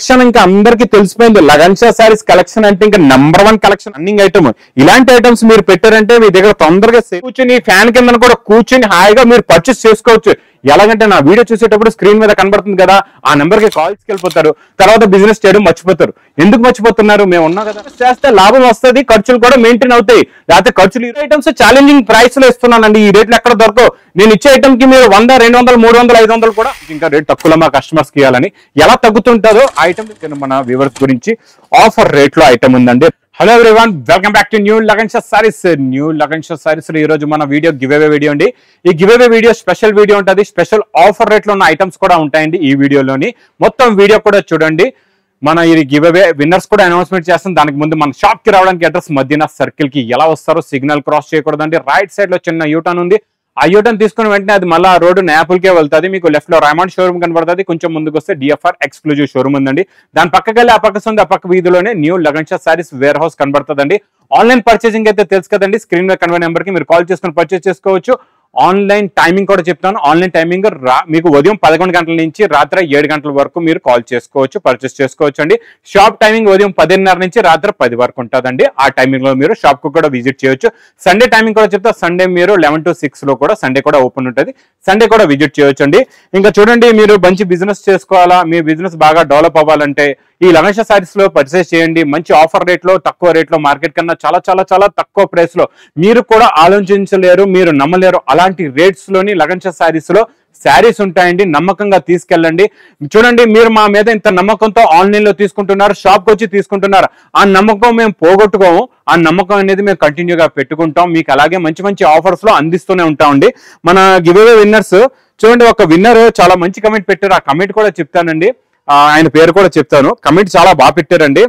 collection ఇంకా అందరికీ తెలిసిపోయింది లగన్షా సారీస్ కలెక్షన్ అంటే ఇంకా number one collection running item ఇలాంటి ఐటమ్స్ మీరు పెట్టారంటే మీ దగ్గర తొందరగా sale కూర్చుని ఫ్యాన్ కింద కూడా కూర్చుని హాయిగా మీరు పర్చేస్ చేసుకోవచ్చు ఎలాగంటే నా వీడియో చూసేటప్పుడు స్క్రీన్ మీద కనబడుతుంది కదా ఆ నెంబర్ కి కాల్స్కి వెళ్ళిపోతారు తర్వాత బిజినెస్ చేయడం మర్చిపోతారు ఎందుకు మర్చిపోతున్నారు మేము ఉన్నాం కదా చేస్తే లాభం వస్తుంది ఖర్చులు కూడా మెయింటైన్ అవుతాయి లేకపోతే ఖర్చులు ఈ ఐటమ్స్ ఛాలెంజింగ్ ప్రైస్ లో ఇస్తున్నానండి ఈ రేట్లు ఎక్కడ దొరకవు నేను ఇచ్చే ఐటమ్ కి మీరు వంద రెండు వందలు మూడు వందలు ఐదు వందలు కూడా ఇంకా రేట్ తక్కువలో మా కస్టమర్స్ కి ఇవ్వాలని ఎలా తగ్గుతుంటుందో ఆ ఐటమ్ మన వ్యూవర్స్ గురించి ఆఫర్ రేట్ లో ఐటమ్ ఉందండి hello everyone welcome back to new Lagan Shah saris new Lagan Shah saris ఈ రోజు మన వీడియో గివ్ అవే వీడియో అండి ఈ giveaway video special video ఉంటుంది స్పెషల్ ఆఫర్ రేట్ లో ఉన్న ఐటమ్స్ కూడా ఉంటాయండి ఈ వీడియోలోని మొత్తం వీడియో కూడా చూడండి మన ఈ గివ్ అవే విన్నర్స్ కూడా అనౌన్స్మెంట్ చేస్తాం దానికి ముందు మన షాప్ కి రావడానికి అడ్రస్ మదీనా సర్కిల్ కి ఎలా వస్తారో సిగ్నల్ క్రాస్ చేయకూడదండి రైట్ సైడ్ లో చిన్న యూటర్న్ ఉంది ఆ యూటర్న్ తీసుకుని వెంటనే అది మళ్ళీ ఆ రోడ్డు నేపుల్కే వెళ్తుంది మీకు లెఫ్ట్ లో రైమాండ్ షోరూమ్ కనబడుతుంది కొంచెం ముందుకు వస్తే డిఎఫ్ఆర్ ఎక్స్క్లూజివ్ షోరూమ్ ఉందండి దాని పక్కకి వెళ్ళి ఆ పక్క ఉంది ఆ పక్క వీధిలోనే new Lagan Shah saris warehouse కనబడుతుందండి ఆన్లైన్ పర్చేసింగ్ అయితే తెలుసు కదండి స్క్రీన్ మీద కన్వే నెంబర్ కి మీరు కాల్ చేసుకుని పర్చేస్ చేసుకోవచ్చు ఆన్లైన్ టైమింగ్ కూడా చెప్తాను ఆన్లైన్ టైమింగ్ రా మీకు ఉదయం పదకొండు గంటల నుంచి రాత్రి ఏడు గంటల వరకు మీరు కాల్ చేసుకోవచ్చు పర్చేస్ చేసుకోవచ్చు అండి షాప్ టైమింగ్ ఉదయం పదిన్నర నుంచి రాత్రి పది వరకు ఉంటుందండి ఆ టైమింగ్ లో మీరు షాప్ కు కూడా విజిట్ చేయొచ్చు సండే టైమింగ్ కూడా చెప్తా సండే మీరు లెవెన్ టు సిక్స్ లో కూడా సండే కూడా ఓపెన్ ఉంటుంది సండే కూడా విజిట్ చేయొచ్చు అండి ఇంకా చూడండి మీరు మంచి బిజినెస్ చేసుకోవాలా మీ బిజినెస్ బాగా డెవలప్ అవ్వాలంటే ఈ లగేష సారీస్ లో పర్చేస్ చేయండి మంచి ఆఫర్ రేట్ లో తక్కువ రేట్ లో మార్కెట్ కన్నా చాలా చాలా చాలా తక్కువ ప్రైస్ లో మీరు కూడా ఆలోచించలేరు మీరు నమ్మలేరు అలాంటి రేట్స్ లోని లగన్ష సారీస్ లో శారీస్ ఉంటాయండి నమ్మకంగా తీసుకెళ్ళండి చూడండి మీరు మా మీద ఇంత నమ్మకంతో ఆన్లైన్ లో తీసుకుంటున్నారు షాప్ కి వచ్చి తీసుకుంటున్నారు ఆ నమ్మకం మేము పోగొట్టుకోము ఆ నమ్మకం అనేది మేము కంటిన్యూగా పెట్టుకుంటాం మీకు అలాగే మంచి మంచి ఆఫర్స్ లో అందిస్తూనే ఉంటామండి మన గివ్ అవే విన్నర్స్ చూడండి ఒక విన్నర్ చాలా మంచి కమెంట్ పెట్టారు ఆ కమెంట్ కూడా చెప్తానండి ఆ, ఆయన పేరు కూడా చెప్తాను కమెంట్ చాలా బాగా పెట్టారండి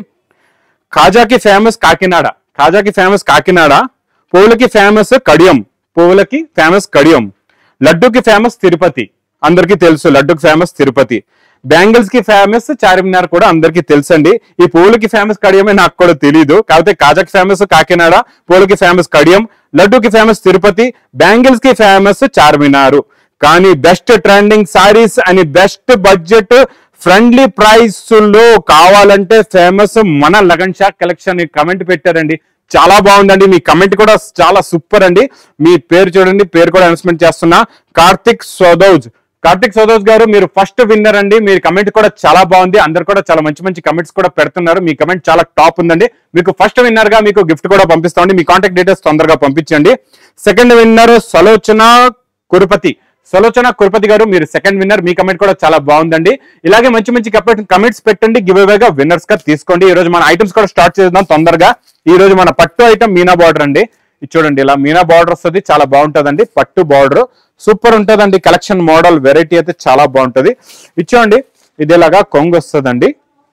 కాజాకి ఫేమస్ కాకినాడ కాజాకి ఫేమస్ కాకినాడ పువ్వులకి ఫేమస్ కడియం పువ్వులకి ఫేమస్ కడియం లడ్డుకి ఫేమస్ తిరుపతి అందరికీ తెలుసు లడ్డుకి ఫేమస్ తిరుపతి బ్యాంగిల్స్ కి ఫేమస్ చార్మినార్ కూడా అందరికీ తెలుసండి ఈ పువ్వులకి ఫేమస్ కడియమే నాకు కూడా తెలియదు కాకపోతే కాజాకి ఫేమస్ కాకినాడ పువ్వులకి ఫేమస్ కడియం లడ్డుకి ఫేమస్ తిరుపతి బ్యాంగిల్స్ కి ఫేమస్ చార్మినారు కానీ బెస్ట్ ట్రెండింగ్ సారీస్ అని బెస్ట్ బడ్జెట్ ఫ్రెండ్లీ ప్రైస్ లో కావాలంటే ఫేమస్ మన లగన్ షా కలెక్షన్ కమెంట్ పెట్టారండి చాలా బాగుందండి మీ కమెంట్ కూడా చాలా సూపర్ అండి మీ పేరు చూడండి పేరు కూడా అనౌన్స్మెంట్ చేస్తున్నా కార్తిక్ సోదౌజ్ కార్తిక్ సోదౌజ్ గారు మీరు ఫస్ట్ విన్నర్ అండి మీ కమెంట్ కూడా చాలా బాగుంది అందరు కూడా చాలా మంచి మంచి కమెంట్స్ కూడా పెడుతున్నారు మీ కమెంట్ చాలా టాప్ ఉందండి మీకు ఫస్ట్ విన్నర్ గా మీకు గిఫ్ట్ కూడా పంపిస్తామండి మీ కాంటాక్ట్ డీటెయిల్స్ తొందరగా పంపించండి సెకండ్ విన్నర్ సలోచన కురుపతి సలోచన కురుపతి గారు మీరు సెకండ్ విన్నర్ మీ కమెంట్ కూడా చాలా బాగుందండి ఇలాగే మంచి మంచి కమెంట్స్ పెట్టండి గివ్ అవేగా విన్నర్స్ గా తీసుకోండి ఈ రోజు మన ఐటమ్స్ కూడా స్టార్ట్ చేద్దాం తొందరగా ఈ రోజు మన పట్టు ఐటమ్ మీనా బార్డర్ అండి ఇది చూడండి ఇలా మీనా బార్డర్ వస్తుంది చాలా బాగుంటదండి పట్టు బార్డర్ సూపర్ ఉంటదండి కలెక్షన్ మోడల్ వెరైటీ అయితే చాలా బాగుంటది ఇది చూడండి ఇది ఇలాగా కొంగు వస్తుందండి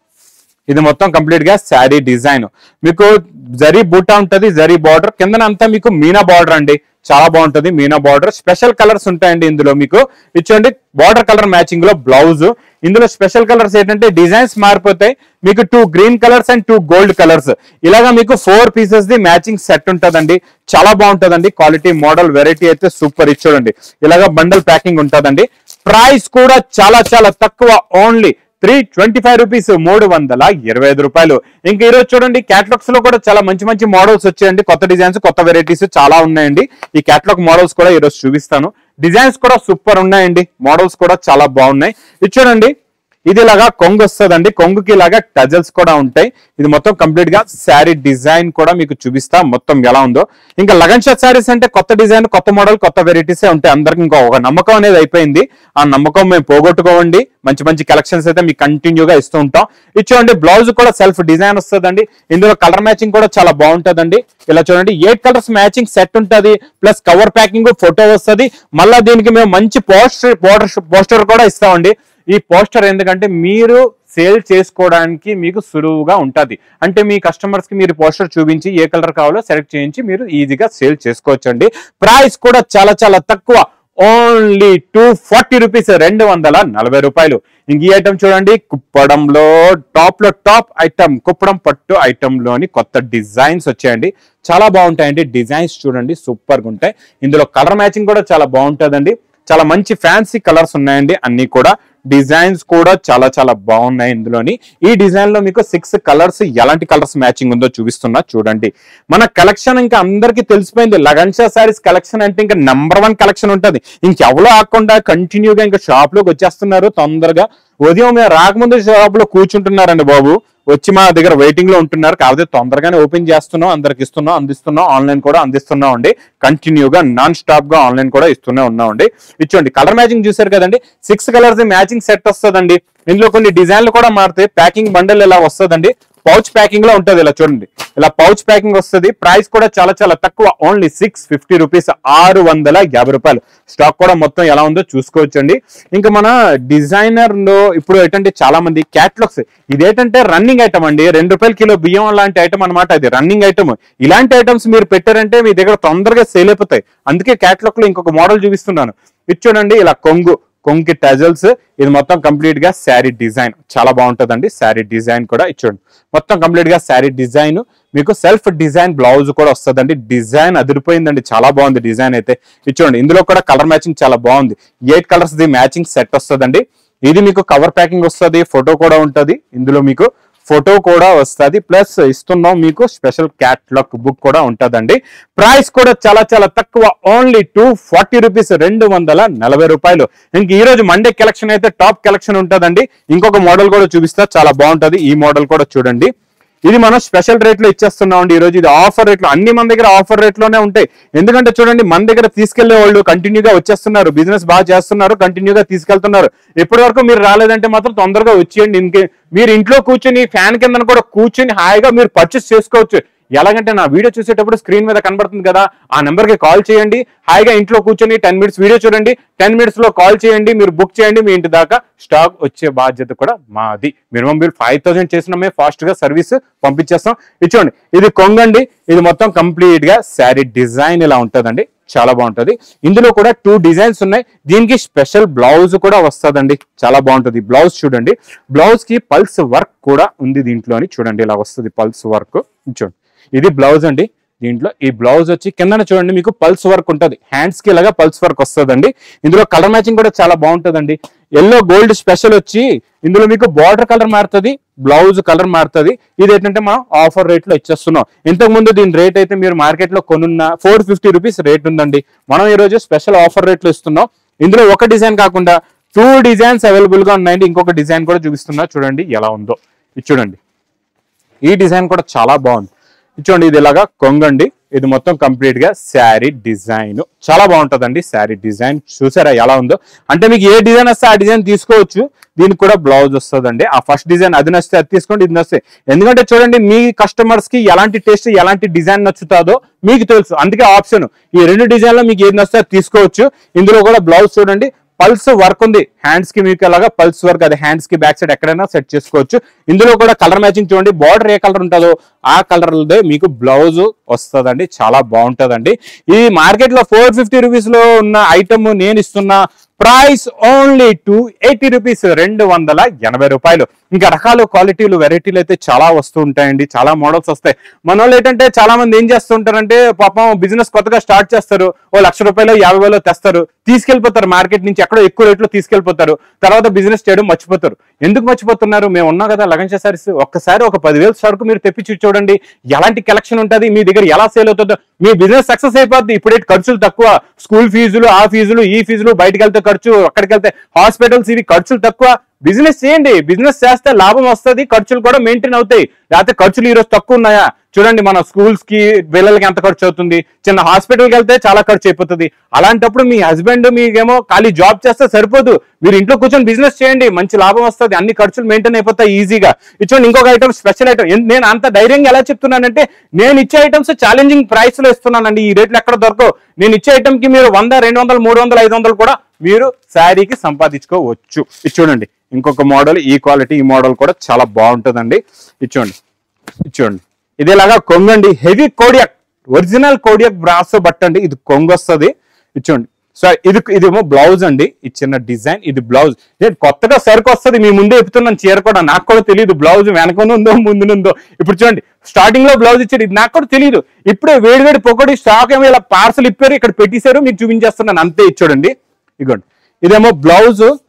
ఇది మొత్తం కంప్లీట్ గా శారీ డిజైన్ మీకు జరీ బూటా ఉంటది జరీ బార్డర్ కింద అంతా మీకు మీనా బార్డర్ అండి చాలా బాగుంటది మీనా బార్డర్ స్పెషల్ కలర్స్ ఉంటాయండి ఇందులో మీకు ఇచ్చోండి బార్డర్ కలర్ మ్యాచింగ్ లో బ్లౌజ్ ఇందులో స్పెషల్ కలర్స్ ఏంటంటే డిజైన్స్ మారిపోతాయి మీకు two green colours and two gold colours ఇలాగా మీకు four pieces the matching set ఉంటదండి చాలా బాగుంటదండి క్వాలిటీ మోడల్ వెరైటీ అయితే సూపర్ ఇచ్చోడండి ఇలాగా బండల్ ప్యాకింగ్ ఉంటదండి ప్రైస్ కూడా చాలా చాలా తక్కువ only three twenty five rupees మూడు వందల ఇరవై ఐదు రూపాయలు ఇంకా ఈరోజు చూడండి క్యాటలాగ్స్ లో కూడా చాలా మంచి మంచి మోడల్స్ వచ్చాయండి కొత్త డిజైన్స్ కొత్త వెరైటీస్ చాలా ఉన్నాయండి ఈ క్యాటలాగ్ మోడల్స్ కూడా ఈరోజు చూపిస్తాను డిజైన్స్ కూడా సూపర్ ఉన్నాయండి మోడల్స్ కూడా చాలా బాగున్నాయి ఇది చూడండి ఇది ఇలాగా కొంగు వస్తుందండి కొంగుకి ఇలాగా టజల్స్ కూడా ఉంటాయి ఇది మొత్తం కంప్లీట్ గా శారీ డిజైన్ కూడా మీకు చూపిస్తా మొత్తం ఎలా ఉందో ఇంకా లగన్ షర్ట్ శారీస్ అంటే కొత్త డిజైన్ కొత్త మోడల్ కొత్త వెరైటీసే ఉంటాయి అందరికి ఇంకా ఒక నమ్మకం అనేది అయిపోయింది ఆ నమ్మకం మేము పోగొట్టుకోవండి మంచి మంచి కలెక్షన్స్ అయితే మీకు కంటిన్యూగా ఇస్తూ ఉంటాం ఇది చూడండి బ్లౌజ్ కూడా సెల్ఫ్ డిజైన్ వస్తుందండి ఇందులో కలర్ మ్యాచింగ్ కూడా చాలా బాగుంటదండి ఇలా చూడండి ఎయిట్ కలర్స్ మ్యాచింగ్ సెట్ ఉంటది ప్లస్ కవర్ ప్యాకింగ్ ఫోటో వస్తది మళ్ళా దీనికి మేము మంచి పోస్టర్ పోస్టర్ పోస్టర్ కూడా ఇస్తామండి ఈ పోస్టర్ ఎందుకంటే మీరు సేల్ చేసుకోవడానికి మీకు సులువుగా ఉంటది అంటే మీ కస్టమర్స్ కి మీరు పోస్టర్ చూపించి ఏ కలర్ కావాలో సెలెక్ట్ చేయించి మీరు ఈజీగా సేల్ చేసుకోవచ్చండి ప్రైస్ కూడా చాలా చాలా తక్కువ ఓన్లీ టూ ఫార్టీ రూపీస్ రెండు వందల నలభై రూపాయలు ఇంక ఈ ఐటమ్ చూడండి కుప్పడంలో టాప్ లో టాప్ ఐటమ్ కుప్పడం పట్టు ఐటమ్ లోని కొత్త డిజైన్స్ వచ్చాయండి చాలా బాగుంటాయండి డిజైన్స్ చూడండి సూపర్ గా ఉంటాయి ఇందులో కలర్ మ్యాచింగ్ కూడా చాలా బాగుంటుందండి చాలా మంచి ఫ్యాన్సీ కలర్స్ ఉన్నాయండి అన్ని కూడా డిజైన్స్ కూడా చాలా చాలా బాగున్నాయి ఇందులోని ఈ డిజైన్ లో మీకు సిక్స్ కలర్స్ ఎలాంటి కలర్స్ మ్యాచింగ్ ఉందో చూపిస్తున్నా చూడండి మన కలెక్షన్ ఇంకా అందరికీ తెలిసిపోయింది లగన్షా సారీస్ కలెక్షన్ అంటే ఇంకా నంబర్ వన్ కలెక్షన్ ఉంటది ఇంకెవరో ఆకుండా కంటిన్యూగా ఇంకా షాప్ లోకి వచ్చేస్తున్నారు తొందరగా ఉదయం మేము రాకముందు షాప్ లో కూర్చుంటున్నారండి బాబు వచ్చి మా దగ్గర వెయిటింగ్ లో ఉంటున్నారు కాకపోతే తొందరగానే ఓపెన్ చేస్తున్నాం అందరికి ఇస్తున్నాం అందిస్తున్నాం ఆన్లైన్ కూడా అందిస్తున్నాం అండి కంటిన్యూగా నాన్ స్టాప్ గా ఆన్లైన్ కూడా ఇస్తూనే ఉన్నాం అండి ఇచ్చోండి కలర్ మ్యాచింగ్ చూసారు కదండి సిక్స్ కలర్స్ మ్యాచింగ్ సెట్ వస్తుందండి ఇందులో కొన్ని డిజైన్లు కూడా మారుతాయి ప్యాకింగ్ బండల్ ఇలా వస్తుందండి పౌచ్ ప్యాకింగ్ లో ఉంటది ఇలా చూడండి ఇలా పౌచ్ ప్యాకింగ్ వస్తుంది ప్రైస్ కూడా చాలా చాలా తక్కువ ఓన్లీ సిక్స్ ఫిఫ్టీ రూపీస్ ఆరు వందల యాభై రూపాయలు స్టాక్ కూడా మొత్తం ఎలా ఉందో చూసుకోవచ్చండి ఇంకా మన డిజైనర్ లో ఇప్పుడు ఏంటంటే చాలా మంది క్యాట్లాగ్స్ ఇదేంటంటే రన్నింగ్ ఐటమ్ అండి రెండు రూపాయల కిలో బియ్యం లాంటి ఐటమ్ అన్నమాట అది రన్నింగ్ ఐటమ్ ఇలాంటి ఐటమ్స్ మీరు పెట్టారంటే మీ దగ్గర తొందరగా సేల్ అయిపోతాయి అందుకే క్యాట్లాగ్ లో ఇంకొక మోడల్ చూపిస్తున్నాను ఇది చూడండి ఇలా కొంగు కొంకి టజల్స్ ఇది మొత్తం కంప్లీట్ గా శారీ డిజైన్ చాలా బాగుంటదండి శారీ డిజైన్ కూడా ఇచ్చోండి మొత్తం కంప్లీట్ గా శారీ డిజైన్ మీకు సెల్ఫ్ డిజైన్ బ్లౌజ్ కూడా వస్తుందండి డిజైన్ అదిరిపోయిందండి చాలా బాగుంది డిజైన్ అయితే ఇచ్చోండి ఇందులో కూడా కలర్ మ్యాచింగ్ చాలా బాగుంది eight colours the matching set వస్తుందండి ఇది మీకు కవర్ ప్యాకింగ్ వస్తుంది ఫోటో కూడా ఉంటది ఇందులో మీకు ఫోటో కూడా వస్తుంది ప్లస్ ఇస్తున్నాం మీకు స్పెషల్ క్యాట్లాగ్ బుక్ కూడా ఉంటదండి ప్రైస్ కూడా చాలా చాలా తక్కువ ఓన్లీ టూ ఫార్టీ రూపీస్ రెండు వందల నలభై రూపాయలు ఇంక ఈ రోజు మండే కలెక్షన్ అయితే టాప్ కలెక్షన్ ఉంటదండి ఇంకొక మోడల్ కూడా చూపిస్తా చాలా బాగుంటది ఈ మోడల్ కూడా చూడండి ఇది మనం స్పెషల్ రేట్ లో ఇచ్చేస్తున్నాం అండి ఈ రోజు ఇది ఆఫర్ రేట్ లో అన్ని మన దగ్గర ఆఫర్ రేట్ లోనే ఉంటాయి ఎందుకంటే చూడండి మన దగ్గర తీసుకెళ్లే వాళ్ళు కంటిన్యూగా వచ్చేస్తున్నారు బిజినెస్ బాగా చేస్తున్నారు కంటిన్యూగా తీసుకెళ్తున్నారు ఇప్పటి వరకు మీరు రాలేదంటే మాత్రం తొందరగా వచ్చేయండి ఇంకే మీరు ఇంట్లో కూర్చొని ఫ్యాన్ కింద కూడా కూర్చొని హాయిగా మీరు పర్చేస్ చేసుకోవచ్చు ఎలాగంటే నా వీడియో చూసేటప్పుడు స్క్రీన్ మీద కనబడుతుంది కదా ఆ నెంబర్ కి కాల్ చేయండి హాయిగా ఇంట్లో కూర్చొని టెన్ మినిట్స్ వీడియో చూడండి టెన్ మినిట్స్ లో కాల్ చేయండి మీరు బుక్ చేయండి మీ ఇంటి దాకా స్టాక్ వచ్చే బాధ్యత కూడా మాది మినిమం బిల్ ఫైవ్ థౌసండ్ చేసినమే ఫాస్ట్ గా సర్వీస్ పంపించేస్తాం ఇచ్చోండి ఇది కొంగండి ఇది మొత్తం కంప్లీట్ గా శారీ డిజైన్ ఇలా ఉంటదండి చాలా బాగుంటది ఇందులో కూడా టూ డిజైన్స్ ఉన్నాయి దీనికి స్పెషల్ బ్లౌజ్ కూడా వస్తుందండి చాలా బాగుంటది బ్లౌజ్ చూడండి బ్లౌజ్ కి పల్స్ వర్క్ కూడా ఉంది దీంట్లోని చూడండి ఇలా వస్తుంది పల్స్ వర్క్ చూడండి ఇది బ్లౌజ్ అండి దీంట్లో ఈ బ్లౌజ్ వచ్చి కిందన చూడండి మీకు పల్స్ వర్క్ ఉంటుంది హ్యాండ్స్ కి ఇలాగా పల్స్ వర్క్ వస్తుందండి ఇందులో కలర్ మ్యాచింగ్ కూడా చాలా బాగుంటుందండి ఎల్లో గోల్డ్ స్పెషల్ వచ్చి ఇందులో మీకు బార్డర్ కలర్ మారుతుంది బ్లౌజ్ కలర్ మారుతుంది ఇది ఏంటంటే మనం ఆఫర్ రేట్ లో ఇచ్చేస్తున్నాం ఇంతకు ముందు దీని రేట్ అయితే మీరు మార్కెట్ లో కొనున్న ఫోర్ ఫిఫ్టీ రూపీస్ రేట్ ఉందండి మనం ఈ రోజు స్పెషల్ ఆఫర్ రేట్ లో ఇస్తున్నాం ఇందులో ఒక డిజైన్ కాకుండా టూ డిజైన్స్ అవైలబుల్ గా ఉన్నాయండి ఇంకొక డిజైన్ కూడా చూపిస్తున్నా చూడండి ఎలా ఉందో ఇది చూడండి ఈ డిజైన్ కూడా చాలా బాగుంది ఇది చూడండి ఇది ఇలాగా కొంగండి ఇది మొత్తం కంప్లీట్ గా శారీ డిజైన్ చాలా బాగుంటదండి శారీ డిజైన్ చూసారా ఎలా ఉందో అంటే మీకు ఏ డిజైన్ వస్తే ఆ డిజైన్ తీసుకోవచ్చు దీనికి కూడా బ్లౌజ్ వస్తుందండి ఆ ఫస్ట్ డిజైన్ అది నచ్చితే అది తీసుకోండి ఇది నచ్చితే ఎందుకంటే చూడండి మీ కస్టమర్స్ కి ఎలాంటి టేస్ట్ ఎలాంటి డిజైన్ నచ్చుతాదో మీకు తెలుసు అందుకే ఆప్షన్ ఈ రెండు డిజైన్ లో మీకు ఏది నచ్చితే అది తీసుకోవచ్చు ఇందులో కూడా బ్లౌజ్ చూడండి పల్స్ వర్క్ ఉంది హ్యాండ్స్ కి మీకు అలాగా పల్స్ వర్క్ అది హ్యాండ్స్ కి బ్యాక్ సైడ్ ఎక్కడైనా సెట్ చేసుకోవచ్చు ఇందులో కూడా కలర్ మ్యాచింగ్ చూడండి బార్డర్ ఏ కలర్ ఉంటుందో ఆ కలర్ మీకు బ్లౌజ్ వస్తుందండి చాలా బాగుంటుందండి ఈ మార్కెట్ లో ఫోర్ ఫిఫ్టీ రూపీస్ లో ఉన్న ఐటమ్ నేను ఇస్తున్న price only two eighty rupees రెండు వందల ఎనభై రూపాయలు ఇంకా రకాలు క్వాలిటీలు వెరైటీలు అయితే చాలా వస్తూ ఉంటాయండి చాలా మోడల్స్ వస్తాయి మన వాళ్ళు ఏంటంటే చాలా మంది ఏం చేస్తుంటారంటే పాపం బిజినెస్ కొత్తగా స్టార్ట్ చేస్తారు ఓ లక్ష రూపాయలు యాభై వేలు తెస్తారు తీసుకెళ్లిపోతారు మార్కెట్ నుంచి ఎక్కడో ఎక్కువ రేట్లో తీసుకెళ్లిపోతారు తర్వాత బిజినెస్ చేయడం మర్చిపోతారు ఎందుకు మర్చిపోతున్నారు మేము ఉన్నాం కదా లగన్ సారీస్ ఒక్కసారి ఒక పదివేలు సరుకు మీరు తెప్పించి చూడండి ఎలాంటి కలెక్షన్ ఉంటుంది మీ దగ్గర ఎలా సేల్ అవుతుందో మీ బిజినెస్ సక్సెస్ అయిపోద్ది ఇప్పుడే ఖర్చులు తక్కువ స్కూల్ ఫీజులు ఆ ఫీజులు ఈ ఫీజులు బయటకు వెళ్తే ఖర్చు అక్కడికి వెళ్తే హాస్పిటల్స్ ఇవి ఖర్చులు తక్కువ బిజినెస్ చేయండి బిజినెస్ చేస్తే లాభం వస్తుంది ఖర్చులు కూడా మెయింటైన్ అవుతాయి లేకపోతే ఖర్చులు ఈ రోజు తక్కువ ఉన్నాయా చూడండి మన స్కూల్స్ కి పిల్లలకి ఎంత ఖర్చు అవుతుంది చిన్న హాస్పిటల్కి వెళ్తే చాలా ఖర్చు అయిపోతుంది అలాంటప్పుడు మీ హస్బెండ్ మీకేమో ఖాళీ జాబ్ చేస్తే సరిపోదు మీరు ఇంట్లో కూర్చొని బిజినెస్ చేయండి మంచి లాభం వస్తుంది అన్ని ఖర్చులు మెయింటైన్ అయిపోతాయి ఈజీగా ఇచ్చోండి ఇంకొక ఐటమ్ స్పెషల్ ఐటమ్ నేను అంత ధైర్యంగా ఎలా చెప్తున్నానంటే నేను ఇచ్చే ఐటమ్స్ ఛాలెంజింగ్ ప్రైస్ లో ఇస్తున్నానండి ఈ రేట్లు ఎక్కడ దొరకవు నేను ఇచ్చే ఐటమ్ కి మీరు వంద రెండు వందలు మూడు వందలు ఐదు వందలు కూడా మీరు శారీకి సంపాదించుకోవచ్చు ఇది చూడండి ఇంకొక మోడల్ ఈ క్వాలిటీ ఈ మోడల్ కూడా చాలా బాగుంటుందండి ఇది చూడండి ఇది చూడండి ఇది ఇలాగా కొంగండి హెవీ కోడియాక్ ఒరిజినల్ కోడియాక్ బ్రాస్ బట్ట అండి ఇది కొంగు వస్తుంది ఇది చూడండి సో ఇది ఇదేమో బ్లౌజ్ అండి ఇది చిన్న డిజైన్ ఇది బ్లౌజ్ నేను కొత్తగా సరుకు వస్తుంది మీ ముందే చెప్తున్నాను చీర కూడా నాకు కూడా తెలియదు బ్లౌజ్ వెనకనుందో ముందునుందో ఇప్పుడు చూడండి స్టార్టింగ్ లో బ్లౌజ్ ఇచ్చాడు ఇది నాకు కూడా తెలియదు ఇప్పుడే వేడి వేడి పొగడి స్టాక్ ఏమో ఇలా పార్సల్ ఇప్పారు ఇక్కడ పెట్టేశారు మీకు చూపించేస్తున్నాను అంతే ఇచ్చాడండి ఇగోండి ఇదేమో బ్లౌజ్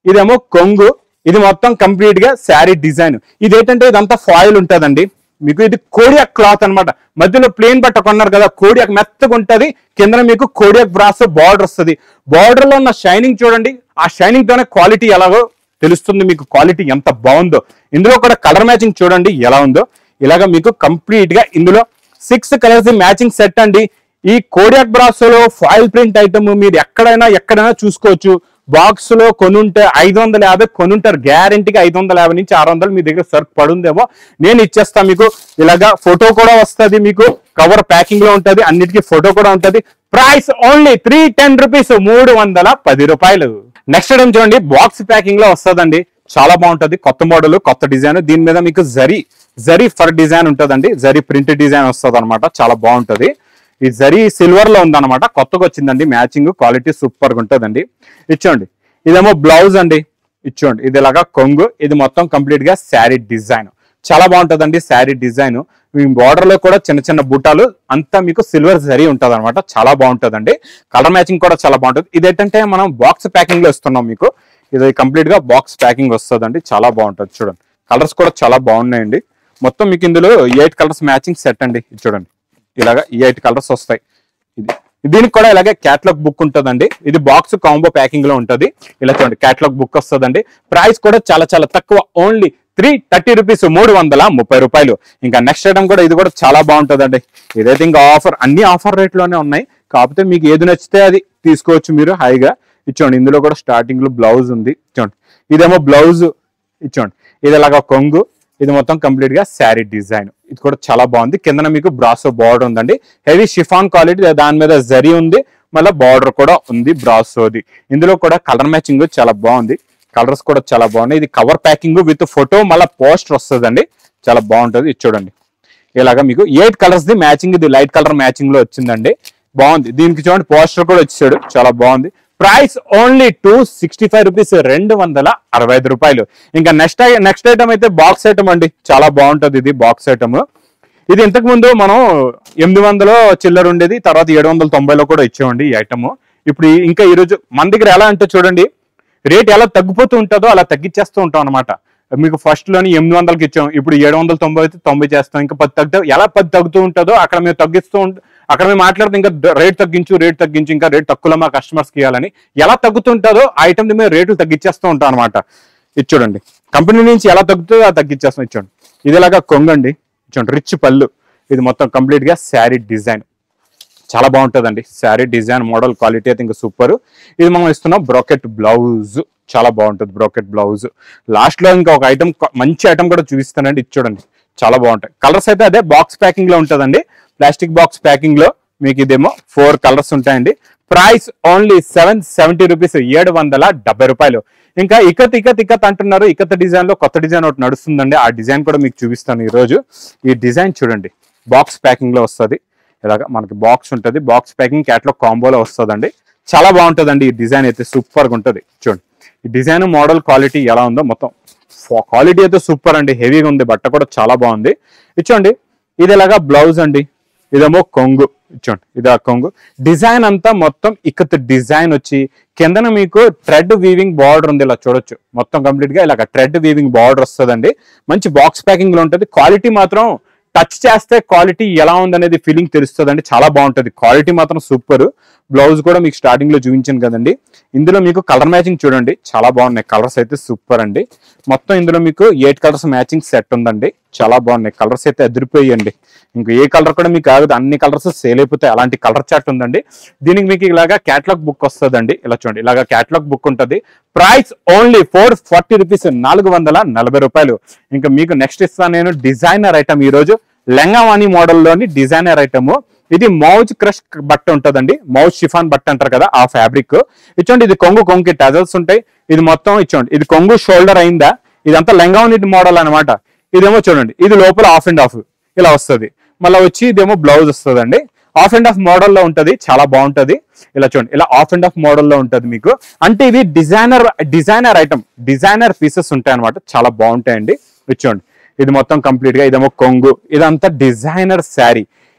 ఇదేమో కొంగు ఇది మొత్తం కంప్లీట్ గా శారీ డిజైన్ ఇది ఏంటంటే ఇదంతా ఫాయిల్ ఉంటదండి మీకు ఇది కోడియాక్ క్లాత్ అన్నమాట మధ్యలో ప్లేన్ బట్ట కొన్నారు కదా కోడియాక్ మెత్తగా ఉంటది కింద మీకు కోడియాక్ బ్రాస్ బార్డర్ వస్తుంది బార్డర్ లో ఉన్న షైనింగ్ చూడండి ఆ షైనింగ్ తోనే క్వాలిటీ ఎలాగో తెలుస్తుంది మీకు క్వాలిటీ ఎంత బాగుందో ఇందులో కూడా కలర్ మ్యాచింగ్ చూడండి ఎలా ఉందో ఇలాగ మీకు కంప్లీట్ గా ఇందులో సిక్స్ కలర్స్ మ్యాచింగ్ సెట్ అండి ఈ కోడియాక్ బ్రాస్ లో ఫాయిల్ ప్రింట్ ఐటమ్ మీరు ఎక్కడైనా ఎక్కడైనా చూసుకోవచ్చు బాక్స్ లో కొనుంటే ఐదు వందల యాభై కొనుంటారు గ్యారంటీగా ఐదు వందల యాభై నుంచి ఆరు వందలు మీ దగ్గర సరుకు పడుందేమో నేను ఇచ్చేస్తా మీకు ఇలాగా ఫోటో కూడా వస్తది మీకు కవర్ ప్యాకింగ్ లో ఉంటది అన్నిటికీ ఫోటో కూడా ఉంటది price only three ten rupees మూడు వందల పది రూపాయలు నెక్స్ట్ టైం చూడండి బాక్స్ ప్యాకింగ్ లో వస్తదండి చాలా బాగుంటది కొత్త మోడల్ కొత్త డిజైన్ దీని మీద మీకు జరీ జరీ ఫర్ డిజైన్ ఉంటదండి జరీ ప్రింట్ డిజైన్ వస్తుంది అనమాట చాలా బాగుంటది ఈ జరీ సిల్వర్ లో ఉందన్నమాట కొత్తగా వచ్చిందండి మ్యాచింగ్ క్వాలిటీ సూపర్ గా ఉంటదండి ఇచ్చోండి ఇదేమో బ్లౌజ్ అండి ఇచ్చోండి ఇది ఇలాగా కొంగు ఇది మొత్తం కంప్లీట్ గా శారీ డిజైన్ చాలా బాగుంటదండి శారీ డిజైన్ మీ బార్డర్ లో కూడా చిన్న చిన్న బుట్టాలు అంతా మీకు సిల్వర్ జరీ ఉంటది అనమాట చాలా బాగుంటదండి కలర్ మ్యాచింగ్ కూడా చాలా బాగుంటది ఇది ఏంటంటే మనం బాక్స్ ప్యాకింగ్ లో ఇస్తున్నాం మీకు ఇది కంప్లీట్ గా బాక్స్ ప్యాకింగ్ వస్తుందండి చాలా బాగుంటది చూడండి కలర్స్ కూడా చాలా బాగున్నాయండి మొత్తం మీకు ఇందులో ఎయిట్ కలర్స్ మ్యాచింగ్ సెట్ అండి ఇది చూడండి ఇలాగా ఈ ఎయిట్ కలర్స్ వస్తాయి ఇది దీనికి కూడా ఇలాగే క్యాటలాగ్ బుక్ ఉంటుందండి ఇది బాక్స్ కాంబో ప్యాకింగ్ లో ఉంటది ఇలా చూడండి క్యాటలాగ్ బుక్ వస్తుందండి ప్రైస్ కూడా చాలా చాలా తక్కువ ఓన్లీ త్రీ థర్టీ రూపీస్ మూడు వందల ముప్పై రూపాయలు ఇంకా నెక్స్ట్ ఐటమ్ కూడా ఇది కూడా చాలా బాగుంటుందండి ఇదైతే ఇంకా ఆఫర్ అన్ని ఆఫర్ రేట్ లోనే ఉన్నాయి కాకపోతే మీకు ఏది నచ్చితే అది తీసుకోవచ్చు మీరు హాయిగా ఇచ్చోండి ఇందులో కూడా స్టార్టింగ్ లో బ్లౌజ్ ఉంది చూడండి ఇదేమో బ్లౌజ్ ఇచ్చోండి ఇది ఇలాగా కొంగు ఇది మొత్తం కంప్లీట్ గా శారీ డిజైన్ ఇది కూడా చాలా బాగుంది కిందన మీకు బ్రాసో బార్డర్ ఉందండి హెవీ షిఫాన్ క్వాలిటీ దాని మీద జరీ ఉంది మళ్ళీ బార్డర్ కూడా ఉంది బ్రాసోది ఇందులో కూడా కలర్ మ్యాచింగ్ చాలా బాగుంది కలర్స్ కూడా చాలా బాగున్నాయి ఇది కవర్ ప్యాకింగ్ విత్ ఫోటో మళ్ళీ పోస్టర్ వస్తుందండి చాలా బాగుంటుంది ఇది చూడండి ఇలాగా మీకు ఎయిట్ కలర్స్ ది మ్యాచింగ్ ఇది లైట్ కలర్ మ్యాచింగ్ లో వచ్చిందండి బాగుంది దీనికి చూడండి పోస్టర్ కూడా వచ్చాడు చాలా బాగుంది price only two sixty five rupees రెండు వందల అరవై ఐదు రూపాయలు ఇంకా నెక్స్ట్ నెక్స్ట్ ఐటమ్ అయితే బాక్స్ ఐటమ్ అండి చాలా బాగుంటది ఇది బాక్స్ ఐటమ్ ఇది ఇంతకు ముందు మనం ఎనిమిది వందలు చిల్లర ఉండేది తర్వాత ఏడు వందల తొంభైలో కూడా ఇచ్చామండి ఈ ఐటమ్ ఇప్పుడు ఈ- ఇంకా ఈ రోజు మన దగ్గర ఎలా అంటే చూడండి రేట్ ఎలా తగ్గిపోతూ ఉంటుందో అలా తగ్గించేస్తూ ఉంటాం అనమాట మీకు ఫస్ట్ లోని ఎనిమిది వందలకి ఇచ్చాం ఇప్పుడు ఏడు వందల తొంభై అయితే తొంభై చేస్తాం ఇంకా పది తగ్గుతా ఎలా పది తగ్గుతూ ఉంటుందో అక్కడ మేము తగ్గిస్తూ ఉంట అక్కడ మేము మాట్లాడితే ఇంకా రేట్ తగ్గించు రేట్ తగ్గించు ఇంకా రేట్ తక్కువలో మా కస్టమర్స్కి ఇవ్వాలని ఎలా తగ్గుతుంటుందో ఆ ఐటమ్ మేము రేట్లు తగ్గించేస్తూ ఉంటాం అనమాట ఇది చూడండి కంపెనీ నుంచి ఎలా తగ్గుతుందో అలా తగ్గించేస్తాం ఇచ్చోండి ఇది ఇలాగా కొంగండి ఇచ్చోండి రిచ్ పళ్ళు ఇది మొత్తం కంప్లీట్ గా శారీ డిజైన్ చాలా బాగుంటుందండి శారీ డిజైన్ మోడల్ క్వాలిటీ అయితే ఇంకా సూపర్ ఇది మనం ఇస్తున్నాం బ్రోకెట్ బ్లౌజ్ చాలా బాగుంటుంది బ్రోకెట్ బ్లౌజ్ లాస్ట్ లో ఇంకా ఒక ఐటమ్ మంచి ఐటమ్ కూడా చూపిస్తానండి ఇది చూడండి చాలా బాగుంటాయి కలర్స్ అయితే అదే బాక్స్ ప్యాకింగ్ లో ఉంటుందండి ప్లాస్టిక్ బాక్స్ ప్యాకింగ్ లో మీకు ఇదేమో ఫోర్ కలర్స్ ఉంటాయండి price only seven seventy rupees ఏడు వందల డెబ్బై రూపాయలు ఇంకా ఇకత్ ఇకత్ ఇకత్ అంటున్నారు ఇకత్ డిజైన్ లో కొత్త డిజైన్ ఒకటి నడుస్తుందండి ఆ డిజైన్ కూడా మీకు చూపిస్తాను ఈ రోజు ఈ డిజైన్ చూడండి బాక్స్ ప్యాకింగ్ లో వస్తుంది ఇలాగ మనకి బాక్స్ ఉంటుంది బాక్స్ ప్యాకింగ్ క్యాట్లో కాంబోలో వస్తుందండి చాలా బాగుంటుందండి ఈ డిజైన్ అయితే సూపర్ గా ఉంటుంది చూడండి ఈ డిజైన్ మోడల్ క్వాలిటీ ఎలా ఉందో మొత్తం క్వాలిటీ అయితే సూపర్ అండి హెవీగా ఉంది బట్ట కూడా చాలా బాగుంది ఇచ్చోండి ఇది ఇలాగా బ్లౌజ్ అండి ఇదేమో కొంగు ఇచ్చోండి ఇది ఆ కొంగు డిజైన్ అంతా మొత్తం ఇక్కత్ డిజైన్ వచ్చి కిందన మీకు థ్రెడ్ వీవింగ్ బార్డర్ ఉంది ఇలా చూడొచ్చు మొత్తం కంప్లీట్ గా ఇలాగ థ్రెడ్ వీవింగ్ బార్డర్ వస్తుందండి మంచి బాక్స్ ప్యాకింగ్ లో ఉంటుంది క్వాలిటీ మాత్రం టచ్ చేస్తే క్వాలిటీ ఎలా ఉందనేది ఫీలింగ్ తెలుస్తుందండి చాలా బాగుంటుంది క్వాలిటీ మాత్రం సూపర్ బ్లౌజ్ కూడా మీకు స్టార్టింగ్ లో చూపించాను కదండి ఇందులో మీకు కలర్ మ్యాచింగ్ చూడండి చాలా బాగున్నాయి కలర్స్ అయితే సూపర్ అండి మొత్తం ఇందులో మీకు ఎయిట్ కలర్స్ మ్యాచింగ్ సెట్ ఉందండి చాలా బాగున్నాయి కలర్స్ అయితే అదిరిపోయాయండి ఇంకా ఏ కలర్ కూడా మీకు ఆగదు అన్ని కలర్స్ సేల్ అయిపోతాయి అలాంటి కలర్ చార్ట్ ఉందండి దీనికి మీకు ఇలాగా క్యాటలాగ్ బుక్ వస్తుందండి ఇలా చూడండి ఇలాగా క్యాటలాగ్ బుక్ ఉంటుంది price only four forty rupees నాలుగు వందల నలభై రూపాయలు ఇంకా మీకు నెక్స్ట్ ఇస్తాను నేను డిజైనర్ ఐటమ్ ఈ రోజు లెంగావాణి మోడల్లోని డిజైనర్ ఐటమ్ ఇది మౌజ్ క్రష్ బట్ట ఉంటుందండి మౌజ్ షిఫాన్ బట్ట అంటారు కదా ఆ ఫ్యాబ్రిక్ ఇచ్చోండి ఇది కొంగు కొంగుకి టజల్స్ ఉంటాయి ఇది మొత్తం ఇచ్చోండి ఇది కొంగు షోల్డర్ అయిందా ఇదంతా లెంగావని మోడల్ అన్నమాట ఇదేమో చూడండి ఇది లోపల ఆఫ్ అండ్ ఆఫ్ ఇలా వస్తుంది మళ్ళీ వచ్చి ఇదేమో బ్లౌజ్ వస్తుందండి ఆఫ్ అండ్ ఆఫ్ మోడల్లో ఉంటది చాలా బాగుంటది ఇలా చూడండి ఇలా ఆఫ్ అండ్ ఆఫ్ మోడల్లో ఉంటది మీకు అంటే ఇవి designer designer item designer pieces ఉంటాయి అనమాట చాలా బాగుంటాయండి ఇది చూడండి ఇది మొత్తం కంప్లీట్ గా ఇదేమో కొంగు ఇదంతా డిజైనర్ శారీ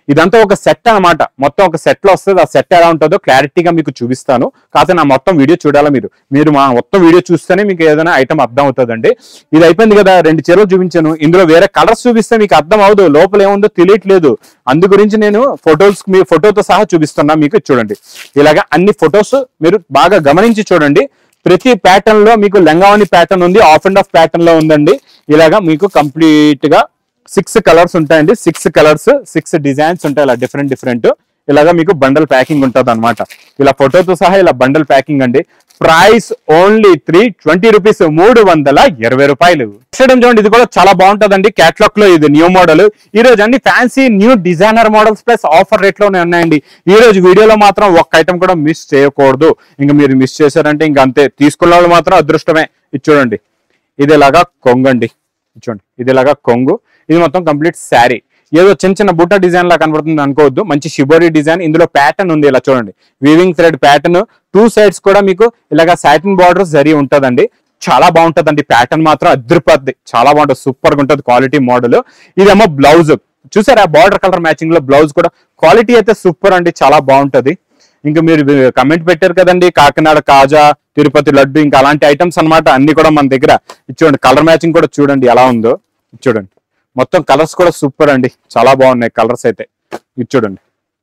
ఇదంతా ఒక సెట్ అన్నమాట మొత్తం ఒక సెట్ లో వస్తుంది ఆ సెట్ ఎలా ఉంటుందో క్లారిటీగా మీకు చూపిస్తాను కాకపోతే నా మొత్తం వీడియో చూడాలా మీరు మీరు మా మొత్తం వీడియో చూస్తేనే మీకు ఏదైనా ఐటమ్ అర్థం అవుతుందండి ఇది అయిపోయింది కదా రెండు చీరలు చూపించాను ఇందులో వేరే కలర్స్ చూపిస్తే మీకు అర్థం అవదు లోపల ఏముందో తెలియట్లేదు అందు గురించి నేను ఫొటోస్ మీ ఫోటోతో సహా చూపిస్తున్నా మీకు చూడండి ఇలాగా అన్ని ఫొటోస్ మీరు బాగా గమనించి చూడండి ప్రతి ప్యాటర్న్ లో మీకు లెంగావని ప్యాటర్న్ ఉంది ఆఫ్ అండ్ ఆఫ్ ప్యాటర్న్ లో ఉందండి ఇలాగా మీకు కంప్లీట్ గా సిక్స్ కలర్స్ ఉంటాయండి సిక్స్ కలర్స్ సిక్స్ డిజైన్స్ ఉంటాయి ఇలా డిఫరెంట్ డిఫరెంట్ ఇలాగా మీకు బండల్ ప్యాకింగ్ ఉంటుంది అనమాట ఇలా ఫోటోతో సహా ఇలా బండల్ ప్యాకింగ్ అండి price only three twenty rupees మూడు వందల ఇరవై రూపాయలు చూడండి చూడండి ఇది కూడా చాలా బాగుంటుందండి క్యాట్లాగ్ లో ఇది న్యూ మోడల్ ఈ రోజు అన్ని fancy new designer models plus offer rate లోనే ఉన్నాయండి ఈ రోజు వీడియోలో మాత్రం ఒక్క ఐటమ్ కూడా మిస్ చేయకూడదు ఇంకా మీరు మిస్ చేశారంటే ఇంకా అంతే తీసుకున్న వాళ్ళు మాత్రం అదృష్టమే ఇది చూడండి ఇది ఇలాగా కొంగండి ఇది చూడండి ఇది ఇలాగా కొంగు ఇది మొత్తం కంప్లీట్ శారీ ఏదో చిన్న చిన్న బుట్ట డిజైన్ లా కనబడుతుంది అనుకోవద్దు మంచి షిబోరి డిజైన్ ఇందులో ప్యాటర్న్ ఉంది ఇలా చూడండి weaving thread pattern two sides కూడా మీకు ఇలాగా సాటిన్ బార్డర్ జరి ఉంటదండి చాలా బాగుంటదండి ప్యాటర్న్ మాత్రం అదిరిపోద్ది చాలా బాగుంటుంది సూపర్ గా ఉంటుంది క్వాలిటీ మోడల్ ఇదేమో బ్లౌజ్ చూసారా బార్డర్ కలర్ మ్యాచింగ్ లో బ్లౌజ్ కూడా క్వాలిటీ అయితే సూపర్ అండి చాలా బాగుంటది ఇంకా మీరు కమెంట్ పెట్టారు కదండి కాకినాడ కాజా తిరుపతి లడ్డు ఇంకా అలాంటి ఐటమ్స్ అన్నమాట అన్ని కూడా మన దగ్గర ఇది చూడండి కలర్ మ్యాచింగ్ కూడా చూడండి ఎలా ఉందో ఇది చూడండి మొత్తం కలర్స్ కూడా సూపర్ అండి చాలా బాగున్నాయి కలర్స్ అయితే ఇది చూడండి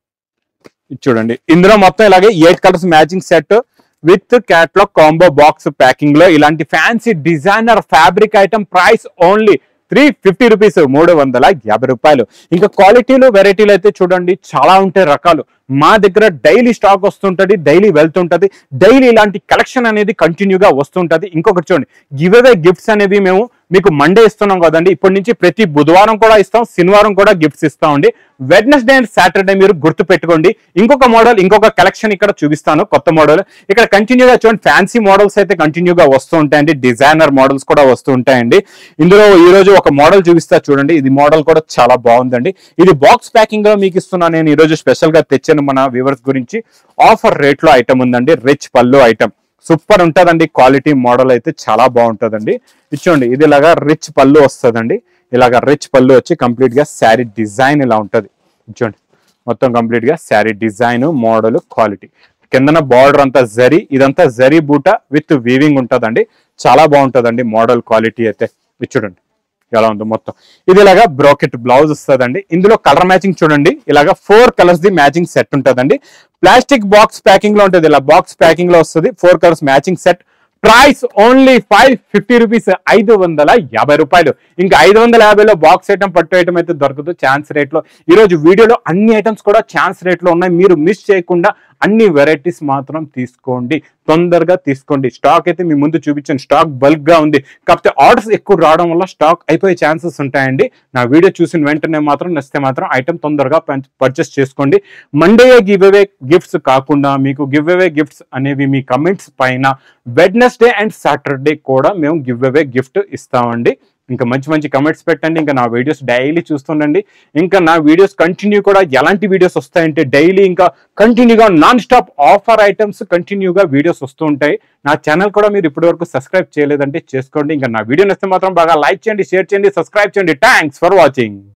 ఇది చూడండి ఇందులో మొత్తం ఇలాగే eight colours matching set with catalogue combo box packing లో ఇలాంటి fancy designer fabric item price only three fifty rupees మూడు వందల యాభై రూపాయలు ఇంకా క్వాలిటీలు వెరైటీలు అయితే చూడండి చాలా ఉంటాయి రకాలు మా దగ్గర డైలీ స్టాక్ వస్తుంటది డైలీ వెళ్తుంటది డైలీ ఇలాంటి కలెక్షన్ అనేది కంటిన్యూగా వస్తుంటది ఇంకొకటి చూడండి గివ్ అవే గిఫ్ట్స్ అనేవి మేము మీకు మండే ఇస్తున్నాం కదండి ఇప్పటి నుంచి ప్రతి బుధవారం కూడా ఇస్తాం శనివారం కూడా గిఫ్ట్స్ ఇస్తామండి వెడ్నెస్డే అండ్ సాటర్డే మీరు గుర్తు పెట్టుకోండి ఇంకొక మోడల్ ఇంకొక కలెక్షన్ ఇక్కడ చూపిస్తాను కొత్త మోడల్ ఇక్కడ కంటిన్యూగా చూడండి ఫ్యాన్సీ మోడల్స్ అయితే కంటిన్యూగా వస్తూ ఉంటాయండి డిజైనర్ మోడల్స్ కూడా వస్తూ ఉంటాయండి ఇందులో ఈ రోజు ఒక మోడల్ చూపిస్తా చూడండి ఇది మోడల్ కూడా చాలా బాగుందండి ఇది బాక్స్ ప్యాకింగ్ లో మీకు ఇస్తున్నా నేను ఈ రోజు స్పెషల్ గా తెచ్చాను మన వ్యూవర్స్ గురించి ఆఫర్ రేట్ లో ఐటమ్ ఉందండి రిచ్ పళ్ళు ఐటమ్ సూపర్ ఉంటదండి క్వాలిటీ మోడల్ అయితే చాలా బాగుంటదండి ఇచ్చోండి ఇది ఇలాగా రిచ్ పళ్ళు వస్తుందండి ఇలాగా రిచ్ పళ్ళు వచ్చి కంప్లీట్ గా శారీ డిజైన్ ఇలా ఉంటది ఇచ్చోండి మొత్తం కంప్లీట్ గా శారీ డిజైన్ మోడల్ క్వాలిటీ కిందన బార్డర్ అంతా జరీ ఇదంతా జరీ బూట విత్ వీవింగ్ ఉంటదండి చాలా బాగుంటదండి మోడల్ క్వాలిటీ అయితే ఇది చూడండి ఎలా ఉందో మొత్తం ఇది ఇలాగా బ్రోకెట్ బ్లౌజ్ వస్తుందండి ఇందులో కలర్ మ్యాచింగ్ చూడండి ఇలాగా four colours the matching set ఉంటుందండి ప్లాస్టిక్ బాక్స్ ప్యాకింగ్ లో ఉంటుంది ఇలా బాక్స్ ప్యాకింగ్ లో వస్తుంది four colours matching set price only five fifty rupees ఐదు వందల యాభై రూపాయలు ఇంకా ఐదు వందల యాభైలో బాక్స్ ఐటమ్ పట్టు ఐటమ్ అయితే దొరకదు ఛాన్స్ రేట్ లో ఈ రోజు వీడియోలో అన్ని ఐటమ్స్ కూడా ఛాన్స్ రేట్ లో ఉన్నాయి మీరు మిస్ చేయకుండా అన్ని వెరైటీస్ మాత్రం తీసుకోండి తొందరగా తీసుకోండి స్టాక్ అయితే మీ ముందు చూపించాను స్టాక్ బల్క్ గా ఉంది కాకపోతే ఆర్డర్స్ ఎక్కువ రావడం వల్ల స్టాక్ అయిపోయే ఛాన్సెస్ ఉంటాయండి నా వీడియో చూసిన వెంటనే మాత్రం నచ్చితే మాత్రం ఐటమ్ తొందరగా పర్చేస్ చేసుకోండి మండే గివ్ అవే గిఫ్ట్స్ కాకుండా మీకు గివ్ అవే గిఫ్ట్స్ అనేవి మీ కమెంట్స్ పైన వెడ్నెస్డే అండ్ సాటర్డే కూడా మేము గివ్ అవే గిఫ్ట్ ఇస్తామండి ఇంకా మంచి మంచి కమెంట్స్ పెట్టండి ఇంకా నా వీడియోస్ డైలీ చూస్తుండండి ఇంకా నా వీడియోస్ కంటిన్యూ కూడా ఎలాంటి వీడియోస్ వస్తాయంటే డైలీ ఇంకా కంటిన్యూగా నాన్ స్టాప్ ఆఫర్ ఐటమ్స్ కంటిన్యూగా వీడియోస్ వస్తూ ఉంటాయి నా ఛానల్ కూడా మీరు ఇప్పటి వరకు సబ్స్క్రైబ్ చేయలేదంటే చేసుకోండి ఇంకా నా వీడియో నచ్చితే మాత్రం బాగా లైక్ చేయండి షేర్ చేయండి సబ్స్క్రైబ్ చేయండి థ్యాంక్స్ ఫర్ వాచింగ్